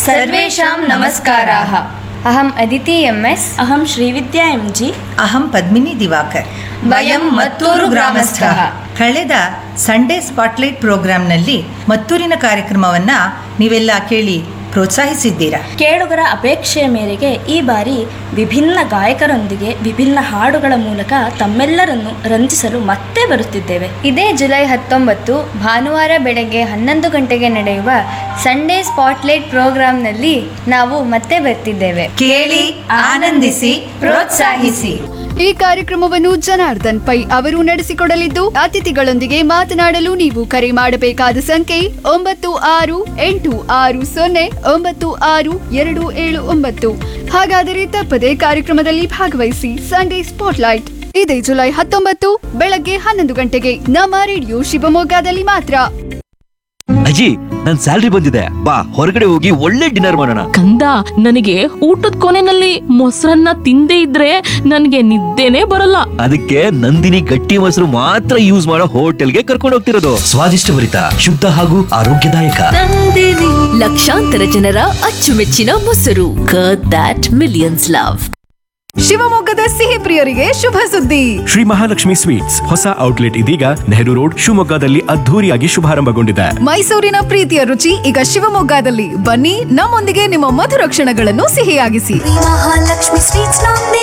सर्वेषां नमस्काराः अहम् Aditi M S अहं श्रीविद्या एं जि ಅಹಂ ಪದ್ಮಿನಿ ದಿವಾಕರ್ ವಯಂ ಮತ್ತೂರು ಗ್ರಾಮಸ್ಥಃ. ಕಳೆದ ಸಂಡೇ ಸ್ಪಾಟ್ಲೈಟ್ ಪ್ರೋಗ್ರಾಂನಲ್ಲಿ ಮತ್ತೂರಿನ ಕಾರ್ಯಕ್ರಮವನ್ನ ನೀವೆಲ್ಲ ಕೇಳಿ ಪ್ರೋತ್ಸಾಹಿಸಿದ್ದೀರಾ ಕೇಳುಗರ ಅಪೇಕ್ಷೆಯ ಮೇರೆಗೆ ಈ ಬಾರಿ ವಿಭಿನ್ನ ಗಾಯಕರೊಂದಿಗೆ ವಿಭಿನ್ನ ಹಾಡುಗಳ ಮೂಲಕ ತಮ್ಮೆಲ್ಲರನ್ನು ರಂಜಿಸಲು ಮತ್ತೆ ಬರುತ್ತಿದ್ದೇವೆ ಇದೇ ಜುಲೈ ಹತ್ತೊಂಬತ್ತು ಭಾನುವಾರ ಬೆಳಗ್ಗೆ ಹನ್ನೊಂದು ಗಂಟೆಗೆ ನಡೆಯುವ ಸಂಡೇ ಸ್ಪಾಟ್ಲೈಟ್ ಪ್ರೋಗ್ರಾಂನಲ್ಲಿ ನಾವು ಮತ್ತೆ ಬರ್ತಿದ್ದೇವೆ ಕೇಳಿ ಆನಂದಿಸಿ ಪ್ರೋತ್ಸಾಹಿಸಿ ಈ ಕಾರ್ಯಕ್ರಮವನ್ನು ಜನಾರ್ದನ್ ಪೈ ಅವರು ನಡೆಸಿಕೊಡಲಿದ್ದು ಅತಿಥಿಗಳೊಂದಿಗೆ ಮಾತನಾಡಲು ನೀವು ಕರೆ ಮಾಡಬೇಕಾದ ಸಂಖ್ಯೆ ಒಂಬತ್ತು ಆರು ಎಂಟು ಆರು ಸೊನ್ನೆ ಒಂಬತ್ತು ಆರು ಎರಡು ಏಳು ಒಂಬತ್ತು ಹಾಗಾದರೆ ತಪ್ಪದೆ ಕಾರ್ಯಕ್ರಮದಲ್ಲಿ ಭಾಗವಹಿಸಿ ಸಂಡೇ ಸ್ಪಾಟ್ಲೈಟ್ ಇದೇ ಜುಲೈ ಹತ್ತೊಂಬತ್ತು ಬೆಳಗ್ಗೆ ಹನ್ನೊಂದು ಗಂಟೆಗೆ ನಮ್ಮ ರೇಡಿಯೋ ಶಿವಮೊಗ್ಗದಲ್ಲಿ ಮಾತ್ರ ಅಜ್ಜಿ ನನ್ ಸ್ಯಾಲ್ರಿ ಬಂದಿದೆ ಬಾ ಹೊರಗಡೆ ಹೋಗಿ ಒಳ್ಳೆ ಡಿನ್ನರ್ ಮಾಡೋಣ ಕಂದ ನನಗೆ ಊಟದ ಕೊನೆನಲ್ಲಿ ಮೊಸರನ್ನ ತಿಂದೇ ಇದ್ರೆ ನನಗೆ ನಿದ್ದೆನೇ ಬರಲ್ಲ ಅದಕ್ಕೆ ನಂದಿನಿ ಗಟ್ಟಿ ಮೊಸರು ಮಾತ್ರ ಯೂಸ್ ಮಾಡೋ ಹೋಟೆಲ್ಗೆ ಕರ್ಕೊಂಡು ಹೋಗ್ತಿರೋದು ಸ್ವಾದಿಷ್ಟಭರಿತ ಶುದ್ಧ ಹಾಗೂ ಆರೋಗ್ಯದಾಯಕ ಲಕ್ಷಾಂತರ ಜನರ ಅಚ್ಚುಮೆಚ್ಚಿನ ಮೊಸರು ದಟ್ ಮಿಲಿಯನ್ಸ್ ಲವ್ ಶಿವಮೊಗ್ಗದ ಸಿಹಿ ಪ್ರಿಯರಿಗೆ ಶುಭ ಸುದ್ದಿ ಶ್ರೀ ಮಹಾಲಕ್ಷ್ಮಿ ಸ್ವೀಟ್ಸ್ ಹೊಸ ಔಟ್ಲೆಟ್ ಇದೀಗ ನೆಹರು ರೋಡ್ ಶಿವಮೊಗ್ಗದಲ್ಲಿ ಅದ್ಧೂರಿಯಾಗಿ ಶುಭಾರಂಭಗೊಂಡಿದೆ ಮೈಸೂರಿನ ಪ್ರೀತಿಯ ರುಚಿ ಈಗ ಶಿವಮೊಗ್ಗದಲ್ಲಿ ಬನ್ನಿ ನಮ್ಮೊಂದಿಗೆ ನಿಮ್ಮ ಮಧುರ ಕ್ಷಣಗಳನ್ನು ಸಿಹಿಯಾಗಿಸಿ ಮಹಾಲಕ್ಷ್ಮಿ ಸ್ವೀಟ್ಸ್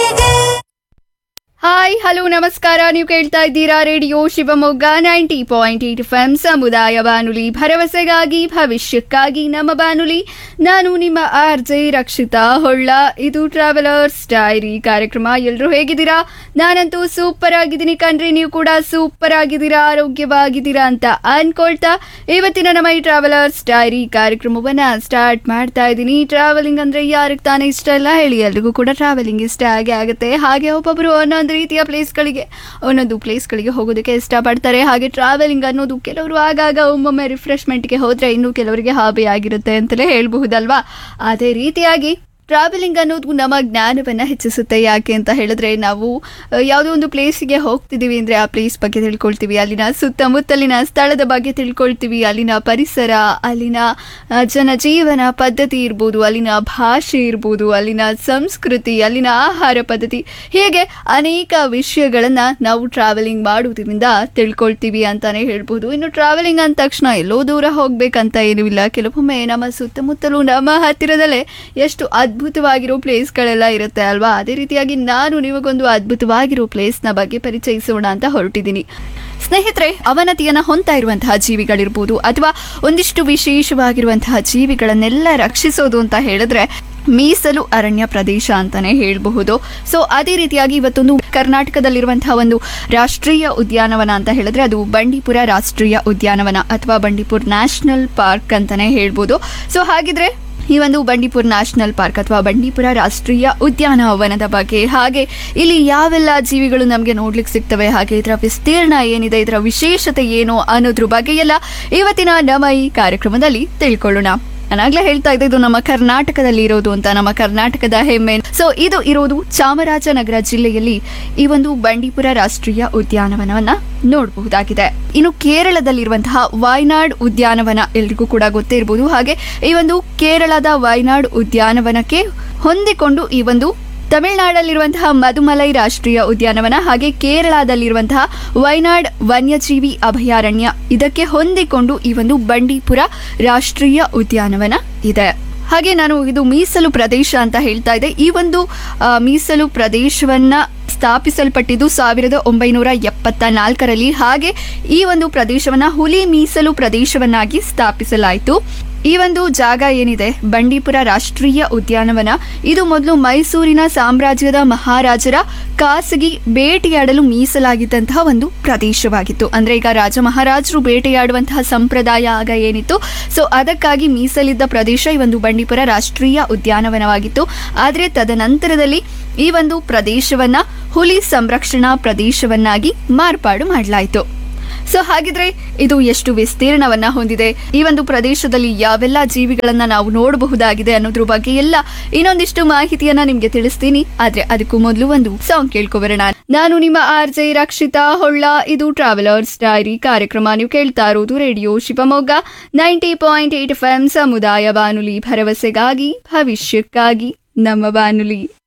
ಹಾಯ್ ಹಲೋ ನಮಸ್ಕಾರ ನೀವು ಕೇಳ್ತಾ ಇದ್ದೀರಾ radio Shivamogga ninety point eight F M ಸಮುದಾಯ ಬಾನುಲಿ ಭರವಸೆಗಾಗಿ ಭವಿಷ್ಯಕ್ಕಾಗಿ ನಮ್ಮ ಬಾನುಲಿ ನಾನು ನಿಮ್ಮ ಆರ್ ಜೆ ರಕ್ಷಿತಾ ಹೊಳ್ಳ ಇದು ಟ್ರಾವೆಲರ್ಸ್ ಡೈರಿ ಕಾರ್ಯಕ್ರಮ ಎಲ್ಲರೂ ಹೇಗಿದ್ದೀರಾ ನಾನಂತೂ ಸೂಪರ್ ಆಗಿದ್ದೀನಿ ಕಣ್ರಿ ನೀವು ಕೂಡ ಸೂಪರ್ ಆಗಿದ್ದೀರಾ ಆರೋಗ್ಯವಾಗಿದ್ದೀರಾ ಅಂತ ಅನ್ಕೊಳ್ತಾ ಇವತ್ತಿನ ನಮ್ಮ ಈ ಟ್ರಾವೆಲರ್ಸ್ ಡೈರಿ ಕಾರ್ಯಕ್ರಮವನ್ನ ಸ್ಟಾರ್ಟ್ ಮಾಡ್ತಾ ಇದ್ದೀನಿ ಟ್ರಾವೆಲಿಂಗ್ ಅಂದ್ರೆ ಯಾರಿಗೆ ತಾನೇ ಇಷ್ಟ ಇಲ್ಲ ಹೇಳಿ ಎಲ್ರಿಗೂ ಕೂಡ ಟ್ರಾವೆಲಿಂಗ್ ಇಷ್ಟ ಆಗೇ ಆಗುತ್ತೆ ಹಾಗೆ ಒಬ್ಬೊಬ್ಬರು ಒಂದೊಂದು ರೀತಿಯ ಪ್ಲೇಸ್ಗಳಿಗೆ ಒಂದೊಂದು ಪ್ಲೇಸ್ಗಳಿಗೆ ಹೋಗೋದಕ್ಕೆ ಇಷ್ಟಪಡ್ತಾರೆ ಹಾಗೆ ಟ್ರಾವೆಲಿಂಗ್ ಅನ್ನೋದು ಕೆಲವರು ಆಗಾಗ ಒಮ್ಮೊಮ್ಮೆ ರಿಫ್ರೆಶ್ಮೆಂಟ್ಗೆ ಹೋದರೆ ಇನ್ನು ಕೆಲವರಿಗೆ ಹಾಬಿ ಆಗಿರುತ್ತೆ ಅಂತಲೇ ಹೇಳ್ಬಹುದಲ್ವಾ ಅದೇ ರೀತಿಯಾಗಿ ಟ್ರಾವೆಲಿಂಗ್ ಅನ್ನೋದು ನಮ್ಮ ಜ್ಞಾನವನ್ನು ಹೆಚ್ಚಿಸುತ್ತೆ ಯಾಕೆ ಅಂತ ಹೇಳಿದ್ರೆ ನಾವು ಆ, ಯಾವುದೋ ಒಂದು ಪ್ಲೇಸಿಗೆ ಹೋಗ್ತಿದ್ದೀವಿ ಅಂದರೆ ಆ ಪ್ಲೇಸ್ ಬಗ್ಗೆ ತಿಳ್ಕೊಳ್ತೀವಿ ಅಲ್ಲಿನ ಸುತ್ತಮುತ್ತಲಿನ ಸ್ಥಳದ ಬಗ್ಗೆ ತಿಳ್ಕೊಳ್ತೀವಿ ಅಲ್ಲಿನ ಪರಿಸರ ಅಲ್ಲಿನ ಆ, ಜನಜೀವನ ಪದ್ಧತಿ ಇರ್ಬೋದು ಅಲ್ಲಿನ ಭಾಷೆ ಇರ್ಬೋದು ಅಲ್ಲಿನ ಸಂಸ್ಕೃತಿ ಅಲ್ಲಿನ ಆಹಾರ ಪದ್ಧತಿ ಹೀಗೆ ಅನೇಕ ವಿಷಯಗಳನ್ನು ನಾವು ಟ್ರಾವೆಲಿಂಗ್ ಮಾಡೋದ್ರಿಂದ ತಿಳ್ಕೊಳ್ತೀವಿ ಅಂತಾನೆ ಹೇಳ್ಬೋದು ಇನ್ನು ಟ್ರಾವೆಲಿಂಗ್ ಅಂದ ತಕ್ಷಣ ಎಲ್ಲೋ ದೂರ ಹೋಗ್ಬೇಕಂತ ಏನೂ ಇಲ್ಲ ಕೆಲವೊಮ್ಮೆ ನಮ್ಮ ಸುತ್ತಮುತ್ತಲೂ ನಮ್ಮ ಹತ್ತಿರದಲ್ಲೇ ಎಷ್ಟು ಅದ್ಭುತವಾಗಿರೋ ಪ್ಲೇಸ್ಗಳೆಲ್ಲ ಇರುತ್ತೆ ಅಲ್ವಾ ಅದೇ ರೀತಿಯಾಗಿ ನಾನು ನಿಮಗೊಂದು ಅದ್ಭುತವಾಗಿರೋ ಪ್ಲೇಸ್ನ ಬಗ್ಗೆ ಪರಿಚಯಿಸೋಣ ಅಂತ ಹೊರಟಿದ್ದೀನಿ ಸ್ನೇಹಿತರೆ ಅವನತಿಯನ್ನು ಹೊಂತಾ ಇರುವಂತಹ ಜೀವಿಗಳಿರ್ಬೋದು ಅಥವಾ ಒಂದಿಷ್ಟು ವಿಶೇಷವಾಗಿರುವಂತಹ ಜೀವಿಗಳನ್ನೆಲ್ಲ ರಕ್ಷಿಸೋದು ಅಂತ ಹೇಳಿದ್ರೆ ಮೀಸಲು ಅರಣ್ಯ ಪ್ರದೇಶ ಅಂತಾನೆ ಹೇಳಬಹುದು ಸೊ ಅದೇ ರೀತಿಯಾಗಿ ಇವತ್ತೊಂದು ಕರ್ನಾಟಕದಲ್ಲಿರುವಂತಹ ಒಂದು ರಾಷ್ಟ್ರೀಯ ಉದ್ಯಾನವನ ಅಂತ ಹೇಳಿದ್ರೆ ಅದು ಬಂಡೀಪುರ ರಾಷ್ಟ್ರೀಯ ಉದ್ಯಾನವನ ಅಥವಾ ಬಂಡೀಪುರ್ ನ್ಯಾಷನಲ್ ಪಾರ್ಕ್ ಅಂತಾನೆ ಹೇಳ್ಬೋದು ಸೊ ಹಾಗಿದ್ರೆ ಈ ಒಂದು ಬಂಡೀಪುರ್ ನ್ಯಾಷನಲ್ ಪಾರ್ಕ್ ಅಥವಾ ಬಂಡೀಪುರ ರಾಷ್ಟ್ರೀಯ ಉದ್ಯಾನವನದ ಬಗ್ಗೆ ಹಾಗೆ ಇಲ್ಲಿ ಯಾವೆಲ್ಲ ಜೀವಿಗಳು ನಮಗೆ ನೋಡ್ಲಿಕ್ಕೆ ಸಿಗ್ತವೆ ಹಾಗೆ ಇದರ ವಿಸ್ತೀರ್ಣ ಏನಿದೆ ಇದರ ವಿಶೇಷತೆ ಏನು ಅನ್ನೋದ್ರ ಬಗ್ಗೆ ಎಲ್ಲ ಇವತ್ತಿನ ನಮ್ಮ ಈ ಕಾರ್ಯಕ್ರಮದಲ್ಲಿ ತಿಳ್ಕೊಳ್ಳೋಣ ನಾನಾಗ್ಲೇ ಹೇಳ್ತಾ ಇದ್ದೆ ಇದು ನಮ್ಮ ಕರ್ನಾಟಕದಲ್ಲಿ ಇರೋದು ಅಂತ ನಮ್ಮ ಕರ್ನಾಟಕದ ಹೆಮ್ಮೆ ಸೊ ಇದು ಇರೋದು ಚಾಮರಾಜನಗರ ಜಿಲ್ಲೆಯಲ್ಲಿ ಈ ಒಂದು ಬಂಡೀಪುರ ರಾಷ್ಟ್ರೀಯ ಉದ್ಯಾನವನವನ್ನ ನೋಡಬಹುದಾಗಿದೆ ಇನ್ನು ಕೇರಳದಲ್ಲಿರುವಂತಹ ವಾಯ್ನಾಡ್ ಉದ್ಯಾನವನ ಎಲ್ರಿಗೂ ಕೂಡ ಗೊತ್ತೇ ಇರಬಹುದು ಹಾಗೆ ಈ ಒಂದು ಕೇರಳದ ವಾಯ್ನಾಡ್ ಉದ್ಯಾನವನಕ್ಕೆ ಹೊಂದಿಕೊಂಡು ಈ ಒಂದು ತಮಿಳುನಾಡಲ್ಲಿರುವಂತಹ ಮಧುಮಲೈ ರಾಷ್ಟ್ರೀಯ ಉದ್ಯಾನವನ ಹಾಗೆ ಕೇರಳದಲ್ಲಿರುವಂತಹ ವೈನಾಡ್ ವನ್ಯಜೀವಿ ಅಭಯಾರಣ್ಯ ಇದಕ್ಕೆ ಹೊಂದಿಕೊಂಡು ಈ ಒಂದು ಬಂಡೀಪುರ ರಾಷ್ಟ್ರೀಯ ಉದ್ಯಾನವನ ಇದೆ ಹಾಗೆ ನಾನು ಇದು ಮೀಸಲು ಪ್ರದೇಶ ಅಂತ ಹೇಳ್ತಾ ಇದ್ದೆ ಈ ಒಂದು ಆ, ಮೀಸಲು ಪ್ರದೇಶವನ್ನ ಸ್ಥಾಪಿಸಲ್ಪಟ್ಟಿದ್ದು ಸಾವಿರದ ಒಂಬೈನೂರ ಎಪ್ಪತ್ತ ನಾಲ್ಕರಲ್ಲಿ ಹಾಗೆ ಈ ಒಂದು ಪ್ರದೇಶವನ್ನ ಹುಲಿ ಮೀಸಲು ಪ್ರದೇಶವನ್ನಾಗಿ ಸ್ಥಾಪಿಸಲಾಯಿತು ಈ ಒಂದು ಜಾಗ ಏನಿದೆ ಬಂಡೀಪುರ ರಾಷ್ಟ್ರೀಯ ಉದ್ಯಾನವನ ಇದು ಮೊದಲು ಮೈಸೂರಿನ ಸಾಮ್ರಾಜ್ಯದ ಮಹಾರಾಜರ ಖಾಸಗಿ ಬೇಟೆಯಾಡಲು ಮೀಸಲಾಗಿದ್ದಂತಹ ಒಂದು ಪ್ರದೇಶವಾಗಿತ್ತು ಅಂದ್ರೆ ಈಗ ರಾಜ ಮಹಾರಾಜರು ಬೇಟೆಯಾಡುವಂತಹ ಸಂಪ್ರದಾಯ ಆಗ ಏನಿತ್ತು ಸೊ ಅದಕ್ಕಾಗಿ ಮೀಸಲಿದ್ದ ಪ್ರದೇಶ ಈ ಒಂದು ಬಂಡೀಪುರ ರಾಷ್ಟ್ರೀಯ ಉದ್ಯಾನವನವಾಗಿತ್ತು ಆದರೆ ತದನಂತರದಲ್ಲಿ ಈ ಒಂದು ಪ್ರದೇಶವನ್ನ ಹುಲಿ ಸಂರಕ್ಷಣಾ ಪ್ರದೇಶವನ್ನಾಗಿ ಮಾರ್ಪಾಡು ಮಾಡಲಾಯಿತು ಸೊ ಹಾಗಿದ್ರೆ ಇದು ಎಷ್ಟು ವಿಸ್ತೀರ್ಣವನ್ನ ಹೊಂದಿದೆ ಈ ಒಂದು ಪ್ರದೇಶದಲ್ಲಿ ಯಾವೆಲ್ಲ ಜೀವಿಗಳನ್ನ ನಾವು ನೋಡಬಹುದಾಗಿದೆ ಅನ್ನೋದ್ರ ಬಗ್ಗೆ ಎಲ್ಲ ಇನ್ನೊಂದಿಷ್ಟು ಮಾಹಿತಿಯನ್ನ ನಿಮ್ಗೆ ತಿಳಿಸ್ತೀನಿ ಆದ್ರೆ ಅದಕ್ಕೂ ಮೊದಲು ಒಂದು ಸಾಂಗ್ ಕೇಳ್ಕೊಬರೋಣ ನಾನು ನಿಮ್ಮ ಆರ್ ಜೆ ರಕ್ಷಿತಾ ಹೊಳ್ಳ ಇದು ಟ್ರಾವೆಲರ್ಸ್ ಡೈರಿ ಕಾರ್ಯಕ್ರಮ ನೀವು ಕೇಳ್ತಾ ಇರೋದು radio Shivamogga ninety point eight F M ಸಮುದಾಯ ಬಾನುಲಿ ಭರವಸೆಗಾಗಿ ಭವಿಷ್ಯಕ್ಕಾಗಿ ನಮ್ಮ ಬಾನುಲಿ